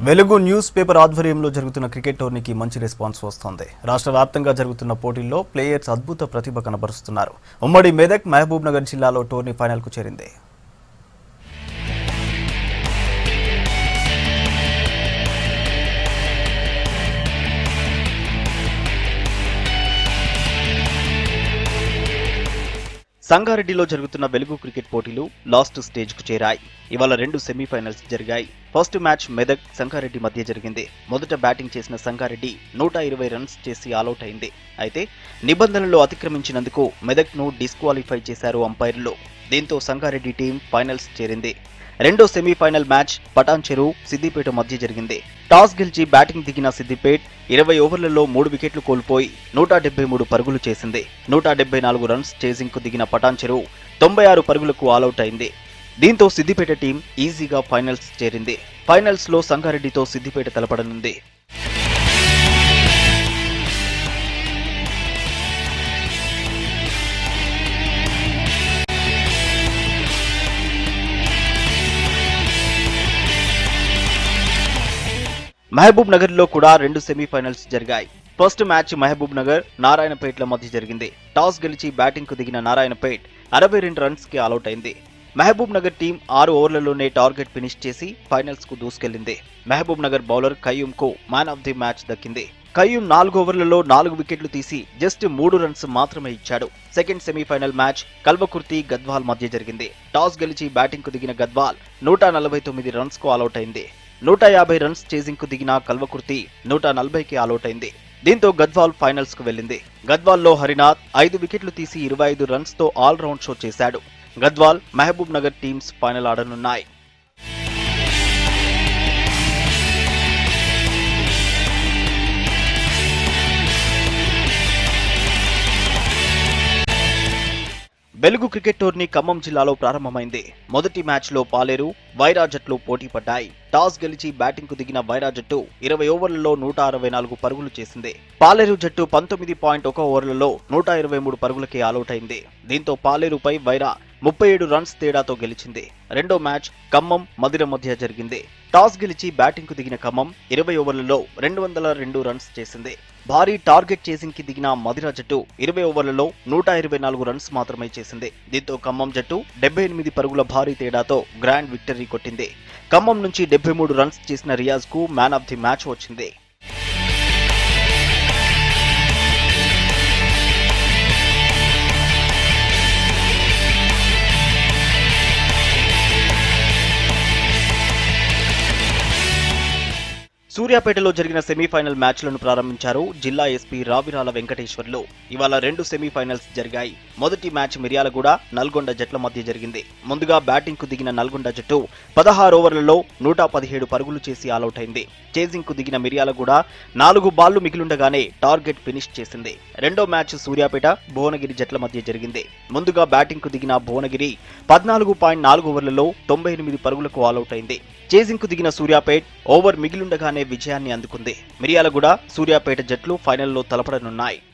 వెలుగు news paper ఆధ్వర్యంలో జరుగుతున్న క్రికెట్ టోర్నీకి మంచి రెస్పాన్స్ వస్తోంది రాష్ట్ర వ్యాప్తంగా జరుగుతున్న పోటీల్లో ప్లేయర్స్ అద్భుత ప్రతిభ కనబరుస్తున్నారు ఉమ్మడి మెదక్ మహబూబ్ నగర్ జిల్లాలో టోర్నీ ఫైనల్కు చేరింది సంగారెడ్డిలో జరుగుతున్న వెలుగు క్రికెట్ పోటీలు లాస్ట్ స్టేజ్ కు చేరాయి ఇవాళ రెండు సెమీఫైనల్స్ జరిగాయి ఫస్ట్ మ్యాచ్ మెదక్ సంగారెడ్డి మధ్య జరిగింది మొదట బ్యాటింగ్ చేసిన సంగారెడ్డి నూట ఇరవై రన్స్ చేసి ఆలౌట్ అయింది అయితే నిబంధనలు అతిక్రమించినందుకు మెదక్ ను డిస్క్వాలిఫై చేశారు అంపైర్లు దీంతో సంగారెడ్డి టీం ఫైనల్స్ చేరింది రెండో సెమీఫైనల్ మ్యాచ్ పటాన్ చెరు సిద్దిపేట మధ్య జరిగింది టాస్ గెలిచి బ్యాటింగ్ దిగిన సిద్దిపేట్ ఇరవై ఓవర్లలో మూడు వికెట్లు కోల్పోయి నూట డెబ్బై మూడు పరుగులు చేసింది నూట డెబ్బై నాలుగు రన్స్ చేసింగ్ కు దిగిన పటాన్ చెరు తొంభై ఆరు పరుగులకు ఆలౌట్ అయింది దీంతో సిద్దిపేట టీం ఈజీగా ఫైనల్స్ చేరింది ఫైనల్స్ లో సంగారెడ్డితో సిద్దిపేట తలపడనుంది మహబూబ్ నగర్ లో కూడా రెండు సెమీఫైనల్స్ జరిగాయి ఫస్ట్ మ్యాచ్ మహబూబ్ నగర్ నారాయణపేట్ల మధ్య జరిగింది టాస్ గెలిచి బ్యాటింగ్ కు దిగిన నారాయణపేట్ అరవై రెండు రన్స్ కి ఆలౌట్ అయింది మహబూబ్ నగర్ టీం ఆరు ఓవర్లలోనే టార్గెట్ ఫినిష్ చేసి ఫైనల్స్ కు దూసుకెళ్లింది మహబూబ్ నగర్ బౌలర్ కయ్యూం కు మ్యాన్ ఆఫ్ ది మ్యాచ్ దక్కింది కయ్యూం నాలుగు ఓవర్లలో నాలుగు వికెట్లు తీసి జస్ట్ మూడు రన్స్ మాత్రమే ఇచ్చాడు second semifinal match Kalwakurthy Gadwal మధ్య జరిగింది టాస్ గెలిచి బ్యాటింగ్ కు దిగిన గద్వాల్ నూట నలభై తొమ్మిది రన్స్ కు ఆలౌట్ అయింది నూట యాభై రన్స్ చేసింగ్ కు దిగిన కల్వకుర్తి నూట నలభైకి ఆలౌట్ అయింది దీంతో గద్వాల్ ఫైనల్స్ కు వెళ్ళింది గద్వాల్లో హరినాథ్ ఐదు వికెట్లు తీసి ఇరవై ఐదు రన్స్ తో ఆల్ రౌండ్ షో చేశాడు Gadwal Mahabubnagar teams final ఆడనున్నాయి వెలుగు క్రికెట్ టోర్నీ ఖమ్మం జిల్లాలో ప్రారంభమైంది మొదటి మ్యాచ్ లో పాలేరు వైరా జట్లు పోటీ పడ్డాయి టాస్ గెలిచి బ్యాటింగ్ కు దిగిన వైరా జట్టు ఇరవై ఓవర్లలో నూట అరవై నాలుగు పరుగులు చేసింది పాలేరు జట్టు పంతొమ్మిది పాయింట్ ఒక ఓవర్లలో నూట ఇరవై మూడు పరుగులకి ఆలౌట్ అయింది దీంతో పాలేరుపై వైరా ముప్పై ఏడు రన్స్ తేడాతో గెలిచింది రెండో మ్యాచ్ ఖమ్మం మదిర మధ్య జరిగింది టాస్ గెలిచి బ్యాటింగ్ కు దిగిన ఖమ్మం ఇరవై ఓవర్లలో రెండు వందల రెండు రన్స్ చేసింది భారీ టార్గెట్ చేసింగ్ కి దిగిన మదిర జట్టు ఇరవై ఓవర్లలో నూట ఇరవై నాలుగు రన్స్ మాత్రమే చేసింది దీంతో ఖమ్మం జట్టు డెబ్బై ఎనిమిది పరుగుల భారీ తేడాతో గ్రాండ్ విక్టరీ కొట్టింది ఖమ్మం నుంచి డెబ్బై మూడు రన్స్ చేసిన రియాజ్ కు మ్యాన్ ఆఫ్ ది మ్యాచ్ వచ్చింది సూర్యాపేటలో జరిగిన సెమీఫైనల్ మ్యాచ్లను ప్రారంభించారు జిల్లా ఎస్పీ రావిరాల వెంకటేశ్వర్లు ఇవాళ రెండు సెమీఫైనల్స్ జరిగాయి మొదటి మ్యాచ్ మిర్యాలగూడ నల్గొండ జట్ల మధ్య జరిగింది ముందుగా బ్యాటింగ్ కు దిగిన నల్గొండ జట్టు పదహారు ఓవర్లలో నూట పదిహేడు పరుగులు చేసి ఆలౌట్ అయింది చేజింగ్ కు దిగిన మిర్యాలగూడ నాలుగు బాళ్లు మిగిలుండగానే టార్గెట్ ఫినిష్ చేసింది రెండో మ్యాచ్ సూర్యాపేట భువనగిరి జట్ల మధ్య జరిగింది ముందుగా బ్యాటింగ్ కు దిగిన భువనగిరి పద్నాలుగు పాయింట్ నాలుగు ఓవర్లలో తొంభై ఎనిమిది పరుగులకు ఆలౌట్ అయింది చేజింగ్ కు దిగిన సూర్యాపేట్ ఓవర్ మిగిలుండగానే విజయాన్ని అందుకుంది మిర్యాలగూడ సూర్యాపేట జట్లు ఫైనల్లో తలపడనున్నాయి